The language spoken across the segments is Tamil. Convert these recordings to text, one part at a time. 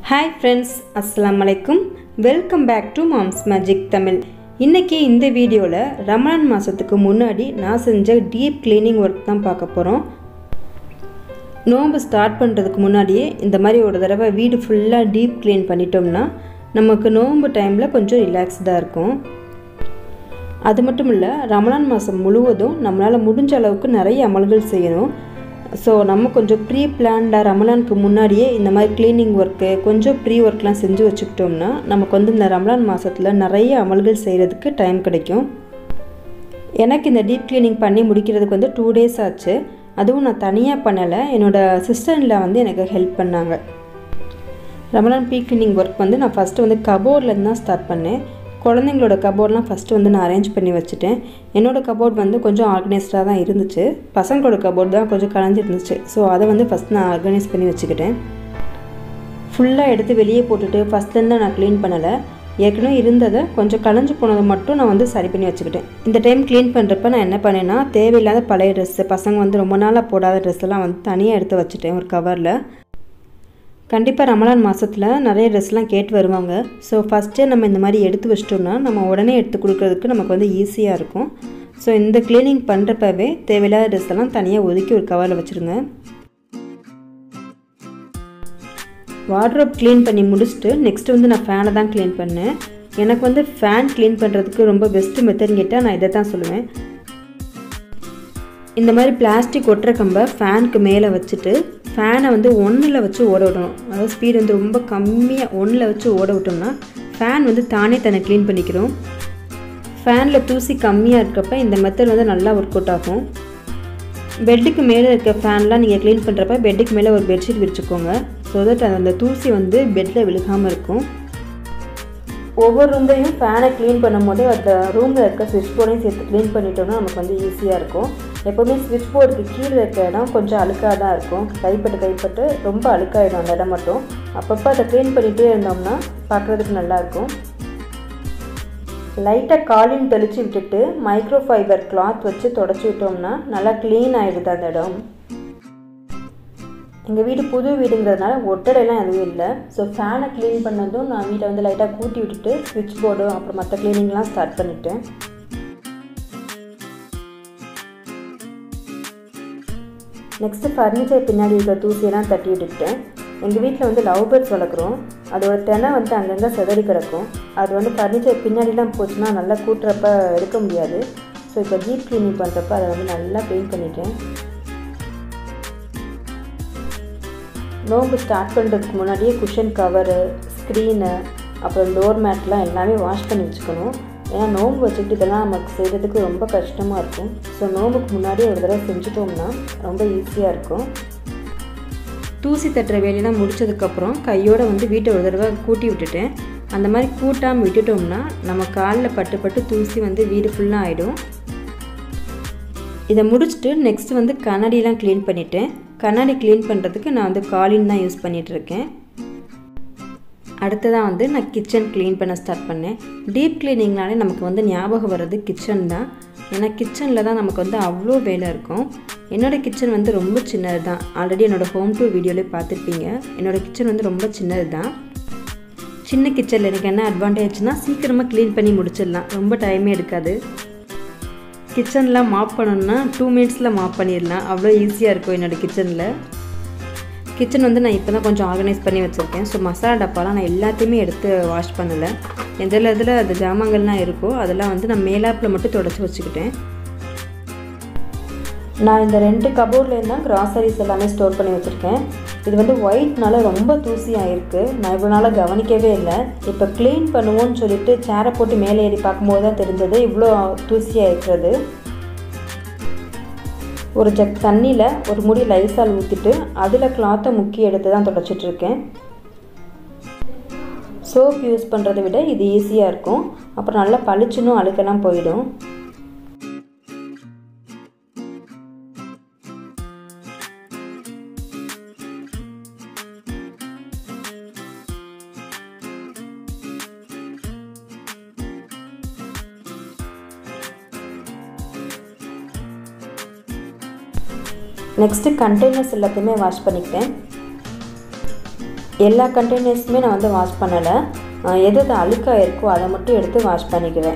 ஹாய் ஃப்ரெண்ட்ஸ் அஸ்ஸலாமு அலைக்கும் welcome back to moms magic Tamil இன்றைக்கி இந்த வீடியோவில் ரமலான் மாதத்துக்கு முன்னாடி நான் செஞ்ச டீப் க்ளீனிங் ஒர்க் தான் பார்க்க போகிறோம் நோன்பு ஸ்டார்ட் பண்ணுறதுக்கு முன்னாடியே இந்த மாதிரி ஒரு தடவை வீடு ஃபுல்லாக டீப் க்ளீன் பண்ணிட்டோம்னா நமக்கு நோன்பு டைமில் கொஞ்சம் ரிலாக்ஸ்டாக இருக்கும் அது மட்டும் இல்லை ரமலான் மாதம் முழுவதும் நம்மளால் முடிஞ்ச அளவுக்கு நிறைய அமல்கள் செய்யணும் ஸோ நம்ம கொஞ்சம் ப்ரீ பிளான்டாக ரமலானுக்கு முன்னாடியே இந்த மாதிரி க்ளீனிங் ஒர்க்கு கொஞ்சம் ப்ரீ ஒர்க்லாம் செஞ்சு வச்சுக்கிட்டோம்னா நமக்கு வந்து இந்த ரமலான் மாதத்தில் நிறைய அமல்கள் செய்கிறதுக்கு டைம் கிடைக்கும் எனக்கு இந்த டீப் க்ளீனிங் பண்ணி முடிக்கிறதுக்கு வந்து டூ டேஸ் ஆச்சு அதுவும் நான் தனியாக பண்ணலை என்னோடய சிஸ்டரில் வந்து எனக்கு ஹெல்ப் பண்ணாங்க ரமலான் ப்ரீ க்ளீனிங் ஒர்க் வந்து நான் ஃபஸ்ட்டு வந்து கபோர்ட்லேருந்து தான் ஸ்டார்ட் பண்ணேன் குழந்தைங்களோட கபோர்ட்லாம் ஃபஸ்ட்டு வந்து நான் அரேஞ்ச் பண்ணி வச்சுட்டேன் என்னோடய கபோர்ட் வந்து கொஞ்சம் ஆர்கனைஸ்டாக தான் இருந்துச்சு பசங்களோட கபோர்ட் தான் கொஞ்சம் கலைஞ்சிருந்துச்சு ஸோ அதை வந்து ஃபஸ்ட் நான் ஆர்கனைஸ் பண்ணி வச்சுக்கிட்டேன் ஃபுல்லாக எடுத்து வெளியே போட்டுட்டு ஃபஸ்ட்லேருந்து நான் க்ளீன் பண்ணலை ஏற்கனவே இருந்ததை கொஞ்சம் கலைஞ்சு போனதை மட்டும் நான் வந்து சரி பண்ணி வச்சுக்கிட்டேன் இந்த டைம் க்ளீன் பண்ணுறப்ப நான் என்ன பண்ணேன்னா தேவையில்லாத பழைய ட்ரெஸ்ஸு பசங்க வந்து ரொம்ப நாளாக போடாத ட்ரெஸ்ஸெல்லாம் வந்து தனியாக எடுத்து வச்சுட்டேன் ஒரு கவரில் கண்டிப்பாக ரமலான் மாதத்தில் நிறைய ட்ரெஸ்லாம் கேட்டு வருவாங்க ஸோ ஃபஸ்ட்டே நம்ம இந்த மாதிரி எடுத்து வச்சிட்டோம்னா நம்ம உடனே எடுத்து கொடுக்கறதுக்கு நமக்கு வந்து ஈஸியாக இருக்கும் ஸோ இந்த க்ளீனிங் பண்ணுறப்பவே தேவையில்லாத ட்ரெஸ் எல்லாம் தனியாக ஒதுக்கி ஒரு கவரில் வச்சுருங்க வார்ட்ரோப் க்ளீன் பண்ணி முடிச்சுட்டு நெக்ஸ்ட்டு வந்து நான் ஃபேனை தான் க்ளீன் பண்ணேன் எனக்கு வந்து ஃபேன் க்ளீன் பண்ணுறதுக்கு ரொம்ப பெஸ்ட்டு மெத்தட்னு கேட்டால் நான் இதை தான் சொல்லுவேன் இந்த மாதிரி பிளாஸ்டிக் ஒட்டுற கம்பை ஃபேனுக்கு மேலே வச்சுட்டு ஃபேனை வந்து ஒன்றில் வச்சு ஓட விடணும் அதாவது ஸ்பீடு வந்து ரொம்ப கம்மியாக ஒன்றில் வச்சு ஓட விட்டோம்னா ஃபேன் வந்து தானே தன்னை க்ளீன் பண்ணிக்கிறோம் ஃபேனில் தூசி கம்மியாக இருக்கப்ப இந்த மெத்தட் வந்து நல்லா ஒர்க் அவுட் ஆகும் பெட்டுக்கு மேலே இருக்க ஃபேன்லாம் நீங்கள் க்ளீன் பண்ணுறப்ப பெட்டுக்கு மேலே ஒரு பெட்ஷீட் விரிச்சுக்கோங்க ஸோ தட் அந்த தூசி வந்து பெட்டில் விழுகாமல் இருக்கும் ஒவ்வொரு ரூம்லையும் ஃபேனை க்ளீன் பண்ணும் போதே அந்த ரூமில் இருக்க ஸ்விட்ச் போர்டையும் சேர்த்து க்ளீன் பண்ணிட்டோம்னா நமக்கு வந்து ஈஸியாக இருக்கும் எப்போவுமே ஸ்விட்ச் போர்டுக்கு கீழே இருக்க இடம் கொஞ்சம் அழுக்காக தான் இருக்கும் கைப்பட்டு கைப்பட்டு ரொம்ப அழுக்காயிடும் அந்த இடம் மட்டும் அப்பப்போ அதை க்ளீன் பண்ணிகிட்டே இருந்தோம்னா பார்க்குறதுக்கு நல்லாயிருக்கும் லைட்டாக காலின் தெளித்து விட்டுட்டு மைக்ரோ ஃபைபர் கிளாத் வச்சு தொடச்சி விட்டோம்னா நல்லா க்ளீன் ஆகிடுது அந்த இடம் எங்கள் வீடு புது வீடுங்கிறதுனால ஒட்டடைலாம் எதுவும் இல்லை ஸோ ஃபேனை க்ளீன் பண்ணதும் நான் வீட்டை வந்து லைட்டாக கூட்டி விட்டுட்டு ஸ்விட்ச் போர்டு அப்புறம் மற்ற க்ளீனிங்லாம் ஸ்டார்ட் பண்ணிட்டேன் நெக்ஸ்ட்டு ஃபர்னிச்சர் பின்னாடி இருக்கிற தூசியெல்லாம் தட்டி விட்டுக்கிட்டேன் எங்கள் வீட்டில் வந்து லவ் பேர்ட்ஸ் வளர்க்குறோம் அதோட தினை வந்து அங்கங்கே செதறி கிடக்கும் அது வந்து ஃபர்னிச்சர் பின்னாடிலாம் போச்சுன்னா நல்லா கூட்டுறப்ப எடுக்க முடியாது ஸோ இப்போ டீப் க்ளீனிங் பண்ணுறப்ப அதை வந்து நல்லா க்ளீன் பண்ணிட்டேன் நோம்பு ஸ்டார்ட் பண்ணுறதுக்கு முன்னாடியே குஷன் கவரு ஸ்க்ரீனு அப்புறம் டோர் மேட்லாம் எல்லாமே வாஷ் பண்ணி வச்சுக்கணும் ஏன்னா நோம்பு வச்சுக்கிட்டு இதெல்லாம் நமக்கு செய்கிறதுக்கு ரொம்ப கஷ்டமாக இருக்கும் ஸோ நோம்புக்கு முன்னாடியே ஒரு தடவை செஞ்சுட்டோம்னா ரொம்ப ஈஸியாக இருக்கும் தூசி தட்டுற வேலையெல்லாம் முடிச்சதுக்கப்புறம் கையோடு வந்து வீட்டை ஒரு தடவை கூட்டி விட்டுட்டேன் அந்த மாதிரி கூட்டாமல் விட்டுட்டோம்னா நம்ம காலில் பட்டு பட்டு தூசி வந்து வீடு ஃபுல்லாக ஆகிடும் இதை முடிச்சுட்டு நெக்ஸ்ட் வந்து கண்ணாடியெலாம் க்ளீன் பண்ணிவிட்டேன் கண்ணாடி க்ளீன் பண்ணுறதுக்கு நான் வந்து காலின் தான் யூஸ் பண்ணிகிட்ருக்கேன் அடுத்ததாக வந்து நான் கிச்சன் க்ளீன் பண்ண ஸ்டார்ட் பண்ணேன் டீப் க்ளீனிங்னாலே நமக்கு வந்து ஞாபகம் வர்றது கிச்சன் தான் ஏன்னா கிச்சனில் தான் நமக்கு வந்து அவ்வளோ வேலை இருக்கும் என்னோடய கிச்சன் வந்து ரொம்ப சின்னது தான் ஆல்ரெடி என்னோடய ஹோம் டூர் வீடியோலேயே பார்த்துருப்பீங்க என்னோடய கிச்சன் வந்து ரொம்ப சின்னது தான் சின்ன கிச்சனில் எனக்கு என்ன அட்வான்டேஜ்னால் சீக்கிரமாக க்ளீன் பண்ணி முடிச்சிடலாம் ரொம்ப டைமே எடுக்காது கிச்சனில் மாப் பண்ணணுன்னா டூ மினிட்ஸில் மாப் பண்ணிடலாம் அவ்வளோ ஈஸியாக இருக்கும் என்னோடய கிச்சனில் கிச்சன் வந்து நான் இப்போ தான் கொஞ்சம் ஆர்கனைஸ் பண்ணி வச்சுருக்கேன் ஸோ மசாலா டப்பாலாம் நான் எல்லாத்தையுமே எடுத்து வாஷ் பண்ணலை எதில் இதில் அந்த ஜாமான்கள்லாம் இருக்கோ அதெல்லாம் வந்து நான் மேலாப்பில் மட்டும் தொடச்சி வச்சுக்கிட்டேன் நான் இந்த ரெண்டு கபோர்ட்லேருந்து தான் கிராசரிஸ் எல்லாமே ஸ்டோர் பண்ணி வச்சுருக்கேன் இது வந்து ஒயிட்னால ரொம்ப தூசி ஆகிருக்கு நான் இவ்வளோ நாளாக கவனிக்கவே இல்லை இப்போ க்ளீன் பண்ணுவோன்னு சொல்லிட்டு சேரை போட்டு மேலே ஏறி பார்க்கும்போது தான் தெரிஞ்சது இவ்வளோ தூசியாக இருக்கிறது ஒரு ஜக் தண்ணியில் ஒரு முடி லைசால் ஊற்றிட்டு அதில் கிளாத்தை முக்கி எடுத்து தான் தொடச்சிட்ருக்கேன் சோப் யூஸ் பண்ணுறதை விட இது ஈஸியாக இருக்கும் அப்புறம் நல்லா பளிச்சுன்னு அழுக்கெல்லாம் போயிடும் நெக்ஸ்ட்டு கண்டெய்னர்ஸ் எல்லாத்தையுமே வாஷ் பண்ணிக்கிட்டேன் எல்லா கண்டெய்னர்ஸுமே நான் வந்து வாஷ் பண்ணலை எது எது அழுக்காக இருக்கோ அதை மட்டும் எடுத்து வாஷ் பண்ணிக்குவேன்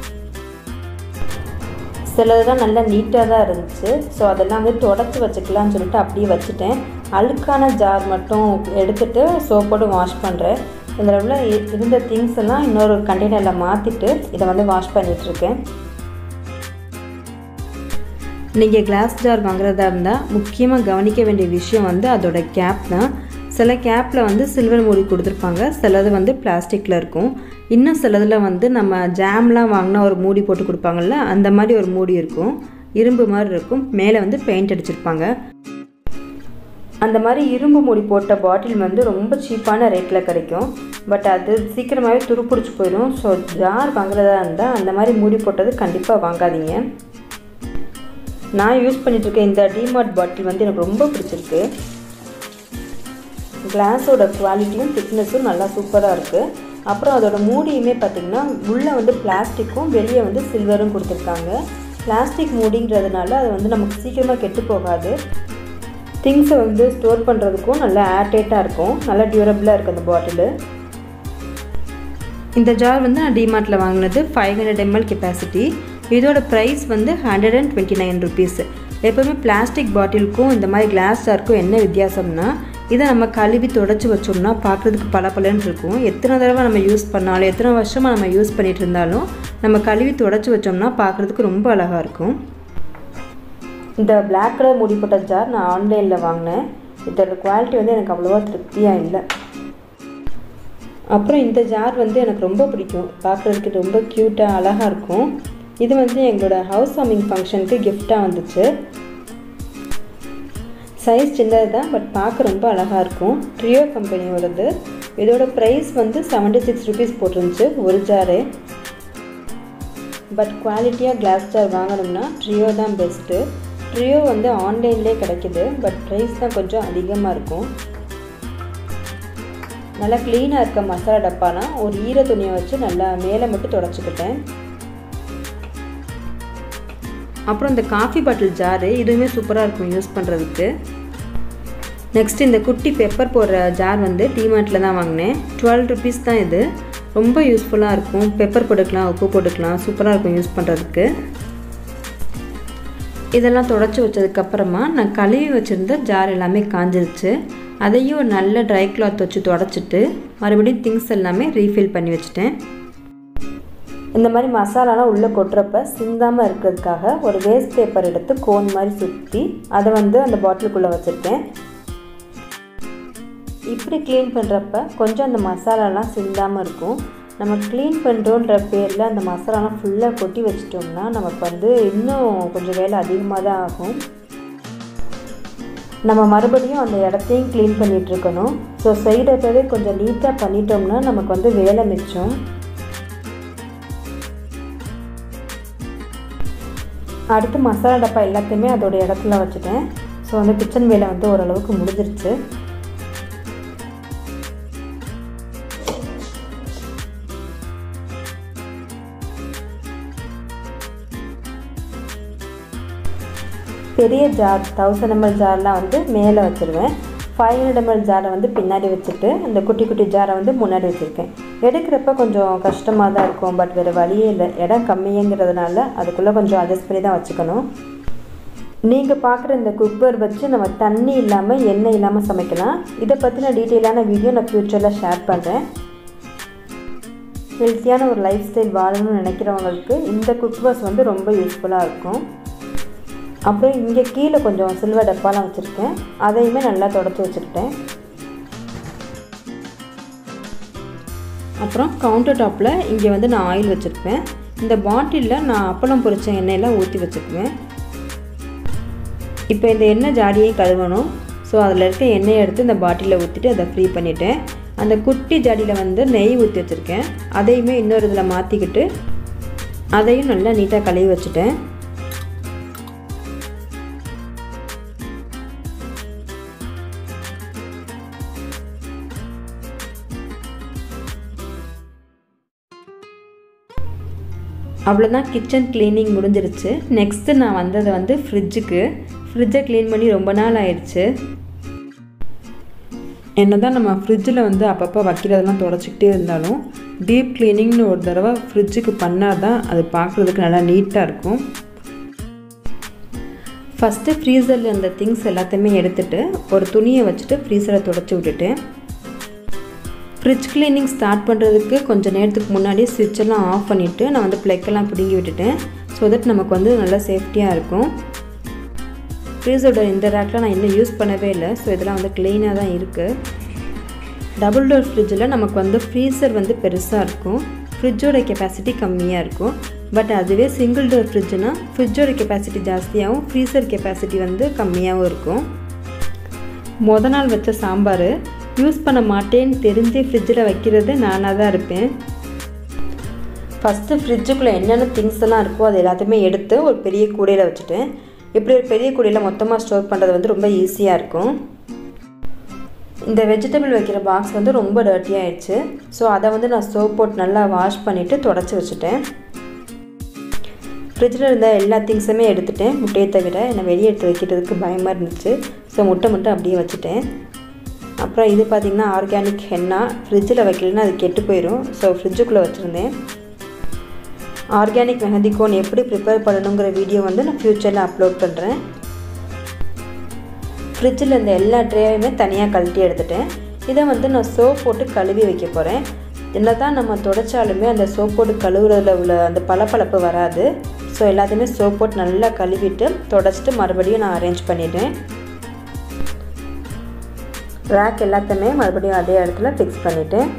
சிலதெல்லாம் நல்லா நீட்டாக தான் இருந்துச்சு ஸோ அதெல்லாம் வந்து தொடச்சி வச்சுக்கலாம்னு சொல்லிட்டு அப்படியே வச்சுட்டேன் அழுக்கான ஜார் மட்டும் எடுத்துகிட்டு சோப்போடு வாஷ் பண்ணுறேன் இதில் உள்ள இருந்த திங்ஸ் எல்லாம் இன்னொரு கண்டெய்னரில் மாற்றிட்டு இதை வந்து வாஷ் பண்ணிகிட்ருக்கேன் நீங்கள் கிளாஸ் ஜார் வாங்குறதா இருந்தால் முக்கியமாக கவனிக்க வேண்டிய விஷயம் வந்து அதோட கேப் தான் சில கேப்பில் வந்து சில்வர் மூடி கொடுத்துருப்பாங்க சிலது வந்து பிளாஸ்டிக்கில் இருக்கும் இன்னும் சிலதில் வந்து நம்ம ஜாம்லாம் வாங்கினா ஒரு மூடி போட்டு கொடுப்பாங்கள்ல அந்த மாதிரி ஒரு மூடி இருக்கும் இரும்பு மாதிரி இருக்கும் மேலே வந்து பெயிண்ட் அடிச்சிருப்பாங்க அந்த மாதிரி இரும்பு மூடி போட்ட பாட்டில் வந்து ரொம்ப சீப்பான ரேட்டில் கிடைக்கும் பட் அது சீக்கிரமாகவே துருப்பிடிச்சி போயிடும் ஸோ ஜார் வாங்குறதா இருந்தால் அந்த மாதிரி மூடி போட்டது கண்டிப்பாக வாங்காதீங்க நான் யூஸ் பண்ணிகிட்ருக்க இந்த டிமார்ட் பாட்டில் வந்து எனக்கு ரொம்ப பிடிச்சிருக்கு கிளாஸோட குவாலிட்டியும் திக்னஸும் நல்லா சூப்பராக இருக்குது அப்புறம் அதோட மூடியுமே பார்த்திங்கன்னா உள்ளே வந்து பிளாஸ்டிக்கும் வெளியே வந்து சில்வரும் கொடுத்துருக்காங்க பிளாஸ்டிக் மூடிங்கிறதுனால அது வந்து நமக்கு சீக்கிரமாக கெட்டு போகாது திங்ஸை வந்து ஸ்டோர் பண்ணுறதுக்கும் நல்லா ஏர்டைட்டாக இருக்கும் நல்லா டியூரபிளாக இருக்குது அந்த பாட்டிலு இந்த ஜார் வந்து நான் டிமார்ட்டில் வாங்கினது ஃபைவ் ஹண்ட்ரட் எம்எல் கெப்பாசிட்டி இதோட ப்ரைஸ் வந்து hundred and twenty nine rupees எப்போவுமே பிளாஸ்டிக் பாட்டிலுக்கும் இந்த மாதிரி கிளாஸ் ஜாருக்கும் என்ன வித்தியாசம்னா இதை நம்ம கழுவி தொடச்சி வச்சோம்னா பார்க்குறதுக்கு பளபளன்னு இருக்கும் எத்தனை தடவை நம்ம யூஸ் பண்ணாலும் எத்தனை வருஷமாக நம்ம யூஸ் பண்ணிகிட்டு இருந்தாலும் நம்ம கழுவி தொடச்சி வச்சோம்னா பார்க்குறதுக்கு ரொம்ப அழகாக இருக்கும் இந்த பிளாக் கலர் மூடி போட்ட ஜார் நான் ஆன்லைனில் வாங்கினேன் இதோட குவாலிட்டி வந்து எனக்கு அவ்வளோவா திருப்தியாக இல்லை அப்புறம் இந்த ஜார் வந்து எனக்கு ரொம்ப பிடிக்கும் பார்க்குறதுக்கு ரொம்ப க்யூட்டாக அழகாக இருக்கும் இது வந்து எங்களோட ஹவுஸ் வார்மிங் ஃபங்க்ஷனுக்கு கிஃப்டாக வந்துச்சு சைஸ் சின்னது தான் பட் பார்க்க ரொம்ப அழகாக இருக்கும் ட்ரியோ கம்பெனியோடது இதோட ப்ரைஸ் வந்து செவன்ட்டி சிக்ஸ் ருபீஸ் போட்டிருந்துச்சு ஒரு ஜாரு பட் குவாலிட்டியாக கிளாஸ் ஜார் வாங்கணும்னா ட்ரியோ தான் பெஸ்ட்டு ட்ரியோ வந்து ஆன்லைன்லேயே கிடைக்கிது பட் ப்ரைஸ் தான் கொஞ்சம் அதிகமாக இருக்கும் நல்லா க்ளீனாக இருக்க மசாலா டப்பானா ஒரு ஈர துணியை வச்சு நல்லா மேலே மட்டும் தொடச்சிக்கிட்டேன் அப்புறம் இந்த காஃபி பாட்டில் ஜாரு இதுவுமே சூப்பராக இருக்கும் யூஸ் பண்ணுறதுக்கு நெக்ஸ்ட் இந்த குட்டி பெப்பர் போடுற ஜார் வந்து டிமார்ட்டில் தான் வாங்கினேன் டுவெல் ருபீஸ் தான் இது ரொம்ப யூஸ்ஃபுல்லாக இருக்கும் பெப்பர் போட்டுக்கலாம் உப்பு போட்டுக்கலாம் சூப்பராக இருக்கும் யூஸ் பண்ணுறதுக்கு இதெல்லாம் தொடச்சி வச்சதுக்கப்புறமா நான் கழுவி வச்சுருந்த ஜார் எல்லாமே காஞ்சிருச்சு அதையும் ஒரு நல்ல ட்ரை கிளாத் வச்சு தொடச்சிட்டு மறுபடியும் திங்ஸ் எல்லாமே ரீஃபில் பண்ணி வச்சுட்டேன் இந்த மாதிரி மசாலாலாம் உள்ளே கொட்டுறப்ப சிந்தாமல் இருக்கிறதுக்காக ஒரு வேஸ்ட் பேப்பர் எடுத்து கோன் மாதிரி சுற்றி அதை வந்து அந்த பாட்டிலுக்குள்ளே வச்சுருக்கேன் இப்படி க்ளீன் பண்ணுறப்ப கொஞ்சம் அந்த மசாலாலாம் சிந்தாமல் இருக்கும் நம்ம க்ளீன் பண்ணுறோன்ற பேரில் அந்த மசாலாலாம் ஃபுல்லாக கொட்டி வச்சிட்டோம்னா நமக்கு வந்து இன்னும் கொஞ்சம் வேலை அதிகமாக தான் ஆகும் நம்ம மறுபடியும் அந்த இடத்தையும் க்ளீன் பண்ணிகிட்ருக்கணும் ஸோ செய்கிறப்பவே கொஞ்சம் நீட்டாக பண்ணிட்டோம்னா நமக்கு வந்து வேலை மிச்சம் அடுத்து மசாலா டப்பா எல்லாத்தையுமே அதோட இடத்துல வச்சுட்டேன் ஸோ வந்து கிச்சன் வேலை வந்து ஓரளவுக்கு முடிஞ்சிருச்சு பெரிய ஜார் தௌசண்ட் எம்எல் ஜார்லாம் வந்து மேலே வச்சுருவேன் ஃபைவ் ஹண்ட்ரட் எம்எல் ஜாரை வந்து பின்னாடி வச்சுட்டு இந்த குட்டி குட்டி ஜாரை வந்து முன்னாடி வச்சுருக்கேன் எடுக்கிறப்ப கொஞ்சம் கஷ்டமாக தான் இருக்கும் பட் வேறு வழியே இல்லை இடம் கம்மிங்கிறதுனால அதுக்குள்ளே கொஞ்சம் அட்ஜஸ்ட் பண்ணி தான் வச்சுக்கணும் நீங்கள் பார்க்குற இந்த குக்கர் வச்சு நம்ம தண்ணி இல்லாமல் எண்ணெய் இல்லாமல் சமைக்கலாம் இதை பற்றின டீட்டெயிலான வீடியோ நான் ஃப்யூச்சரில் ஷேர் பண்ணுறேன் ஹெல்த்தியான ஒரு லைஃப் ஸ்டைல் வாழணும்னு நினைக்கிறவங்களுக்கு இந்த குக்வர்ஸ் வந்து ரொம்ப யூஸ்ஃபுல்லாக இருக்கும் அப்புறம் இங்கே கீழே கொஞ்சம் சில்வர் டப்பாலாம் வச்சுருக்கேன் அதையுமே நல்லா தொடச்சி வச்சுக்கிட்டேன் அப்புறம் கவுண்டர் டாப்பில் இங்கே வந்து நான் ஆயில் வச்சுருப்பேன் இந்த பாட்டிலில் நான் அப்பளம் பொரிச்ச எண்ணெயெல்லாம் ஊற்றி வச்சுக்குவேன் இப்போ இந்த எண்ணெய் ஜாடியையும் கழுவணும் ஸோ அதில் இருக்க எண்ணெயை எடுத்து இந்த பாட்டிலில் ஊற்றிட்டு அதை ஃப்ரீ பண்ணிவிட்டேன் அந்த குட்டி ஜாடியில் வந்து நெய் ஊற்றி வச்சுருக்கேன் அதையுமே இன்னொரு இதில் மாற்றிக்கிட்டு அதையும் நல்லா நீட்டாக கழுவி வச்சுட்டேன் அவ்வளோதான் கிச்சன் க்ளீனிங் முடிஞ்சிருச்சு நெக்ஸ்ட்டு நான் வந்தது வந்து ஃப்ரிட்ஜுக்கு ஃப்ரிட்ஜை க்ளீன் பண்ணி ரொம்ப நாள் ஆயிடுச்சு என்ன தான் நம்ம ஃப்ரிட்ஜில் வந்து அப்பப்போ வைக்கிறதெல்லாம் தொடச்சிக்கிட்டே இருந்தாலும் டீப் க்ளீனிங்னு ஒரு தடவை ஃப்ரிட்ஜுக்கு பண்ணால் தான் அது பார்க்குறதுக்கு நல்லா நீட்டாக இருக்கும் ஃபஸ்ட்டு ஃப்ரீசரில் இருந்த திங்ஸ் எல்லாத்தையுமே எடுத்துகிட்டு ஒரு துணியை வச்சுட்டு ஃப்ரீசரை தொடச்சி விட்டுட்டு ஃப்ரிட்ஜ் க்ளீனிங் ஸ்டார்ட் பண்ணுறதுக்கு கொஞ்சம் நேரத்துக்கு முன்னாடி ஸ்விட்செல்லாம் ஆஃப் பண்ணிவிட்டு நான் வந்து ப்ளக்கெல்லாம் பிடுங்கி விட்டுட்டேன் ஸோ தட் நமக்கு வந்து நல்லா சேஃப்டியாக இருக்கும் ஃப்ரீஸரோட இந்த ரேக்கில் நான் இன்னும் யூஸ் பண்ணவே இல்லை ஸோ இதெல்லாம் வந்து க்ளீனாக தான் இருக்குது டபுள் டோர் ஃப்ரிட்ஜில் நமக்கு வந்து ஃப்ரீசர் வந்து பெருசாக இருக்கும் ஃப்ரிட்ஜோட கெப்பாசிட்டி கம்மியாக இருக்கும் பட் அதுவே சிங்கிள் டோர் ஃப்ரிட்ஜுனா ஃப்ரிட்ஜோட கெப்பாசிட்டி ஜாஸ்தியாகவும் ஃப்ரீசர் கெப்பாசிட்டி வந்து கம்மியாகவும் இருக்கும் மொதல் நாள் வச்ச சாம்பார் யூஸ் பண்ண மாட்டேன்னு தெரிஞ்சு ஃப்ரிட்ஜில் வைக்கிறது நானாக தான் இருப்பேன் ஃபஸ்ட்டு ஃப்ரிட்ஜுக்குள்ளே என்னென்ன திங்ஸ் எல்லாம் இருக்கோ அது எல்லாத்தையுமே எடுத்து ஒரு பெரிய கூடையில் வச்சுட்டேன் இப்படி ஒரு பெரிய கூடையில் மொத்தமாக ஸ்டோர் பண்ணுறது வந்து ரொம்ப ஈஸியாக இருக்கும் இந்த வெஜிடபிள் வைக்கிற பாக்ஸ் வந்து ரொம்ப டர்ட்டி ஆயிடுச்சு ஸோ அதை வந்து நான் சோப் போட்டு நல்லா வாஷ் பண்ணிவிட்டு தொடச்சி வச்சுட்டேன் ஃப்ரிட்ஜில் இருந்த எல்லா திங்ஸுமே எடுத்துட்டேன் முட்டையை தவிர என்னை வெளியே எடுத்து வைக்கிறதுக்கு பயமாக இருந்துச்சு ஸோ முட்டை மட்டும் அப்படியே வச்சுட்டேன் அப்புறம் இது பார்த்திங்கன்னா ஆர்கானிக் ஹென்னா ஃப்ரிட்ஜில் வைக்கலன்னா அது கெட்டு போயிடும் ஸோ ஃப்ரிட்ஜுக்குள்ளே வச்சுருந்தேன் ஆர்கானிக் மெஹந்தி கோன் எப்படி ப்ரிப்பேர் பண்ணணுங்கிற வீடியோ வந்து நான் ஃப்யூச்சரில் அப்லோட் பண்ணுறேன் ஃப்ரிட்ஜில் இருந்த எல்லா ட்ரேயுமே தனியாக கழட்டி எடுத்துட்டேன் இதை வந்து நான் சோப் போட்டு கழுவி வைக்க போகிறேன் என்ன தான் நம்ம தொடச்சாலுமே அந்த சோப் போட்டு கழுவுறதுல உள்ள அந்த பளபளப்பு வராது ஸோ எல்லாத்தையுமே சோப் போட்டு நல்லா கழுவிட்டு தொடச்சிட்டு மறுபடியும் நான் அரேஞ்ச் பண்ணிட்டேன் ரேக் எல்லாத்தையுமே மறுபடியும் அதே இடத்துல ஃபிக்ஸ் பண்ணிவிட்டேன்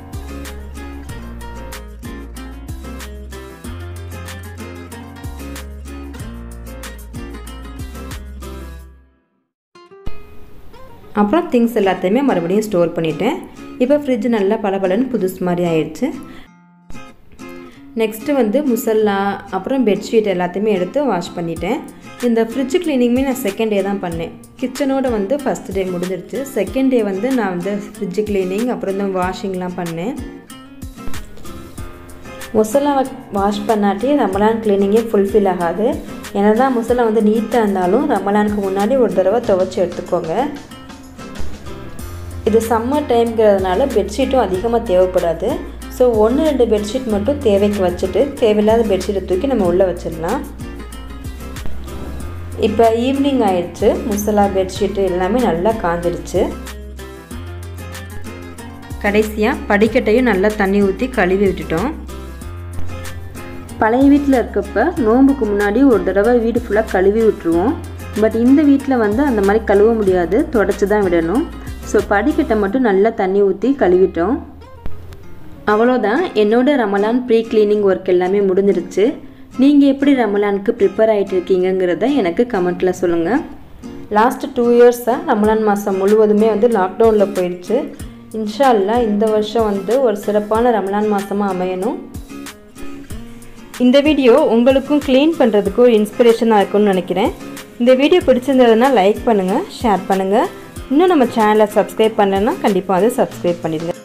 அப்புறம் திங்ஸ் எல்லாத்தையுமே மறுபடியும் ஸ்டோர் பண்ணிட்டேன் இப்போ ஃப்ரிட்ஜ் நல்லா பளபளன்னு புதுசு மாதிரி ஆயிடுச்சு நெக்ஸ்ட்டு வந்து முசல்லா அப்புறம் பெட்ஷீட் எல்லாத்தையுமே எடுத்து வாஷ் பண்ணிட்டேன் இந்த ஃப்ரிட்ஜ் க்ளீனிங்குமே நான் செகண்ட் டே தான் பண்ணேன் கிச்சனோட வந்து ஃபஸ்ட் டே முடிஞ்சிருச்சு செகண்ட் டே வந்து நான் வந்து ஃப்ரிட்ஜ் க்ளீனிங் அப்புறம் இந்த வாஷிங்லாம் பண்ணேன் முசலா வாஷ் பண்ணாட்டி ரமலான் க்ளீனிங்கே ஃபுல்ஃபில் ஆகாது என்ன தான் முசலா வந்து நீட்டாக இருந்தாலும் ரமலானுக்கு முன்னாடி ஒரு தடவை துவைச்சி எடுத்துக்கோங்க இது சம்மர் டைம்ங்கிறதுனால பெட்ஷீட்டும் அதிகமாக தேவைப்படாது ஸோ ஒன்று ரெண்டு பெட்ஷீட் மட்டும் தேவைக்கு வச்சுட்டு தேவையில்லாத பெட்ஷீட்டை தூக்கி நம்ம உள்ளே வச்சிடலாம் இப்போ ஈவினிங் ஆயிடுச்சு முசலா பெட்ஷீட்டு எல்லாமே நல்லா காஞ்சிடுச்சு கடைசியாக படிக்கட்டையும் நல்லா தண்ணி ஊற்றி கழுவி விட்டுட்டோம் பழைய வீட்டில் இருக்கப்ப நோம்புக்கு முன்னாடி ஒரு தடவை வீடு ஃபுல்லாக கழுவி விட்டுருவோம் பட் இந்த வீட்டில் வந்து அந்த மாதிரி கழுவ முடியாது தொடச்சி தான் விடணும் ஸோ படிக்கட்டை மட்டும் நல்லா தண்ணி ஊற்றி கழுவிட்டோம் அவ்வளோதான் என்னோட ரமலான் ப்ரீ க்ளீனிங் ஒர்க் எல்லாமே முடிஞ்சிருச்சு நீங்கள் எப்படி ரமலானுக்கு ப்ரிப்பேர் ஆகிட்டு இருக்கீங்கிறத எனக்கு கமெண்ட்டில் சொல்லுங்கள் லாஸ்ட்டு டூ இயர்ஸாக ரமலான் மாதம் முழுவதுமே வந்து லாக்டவுனில் போயிடுச்சு இன்ஷா அல்லா இந்த வருஷம் வந்து ஒரு சிறப்பான ரமலான் மாதமாக அமையணும் இந்த வீடியோ உங்களுக்கும் க்ளீன் பண்ணுறதுக்கு ஒரு இன்ஸ்பிரேஷனாக இருக்கும்னு நினைக்கிறேன் இந்த வீடியோ பிடிச்சிருந்ததுன்னா லைக் பண்ணுங்கள் ஷேர் பண்ணுங்கள் இன்னும் நம்ம சேனலை சப்ஸ்கிரைப் பண்ணலைன்னா கண்டிப்பாக அதை சப்ஸ்கிரைப் பண்ணிடுங்க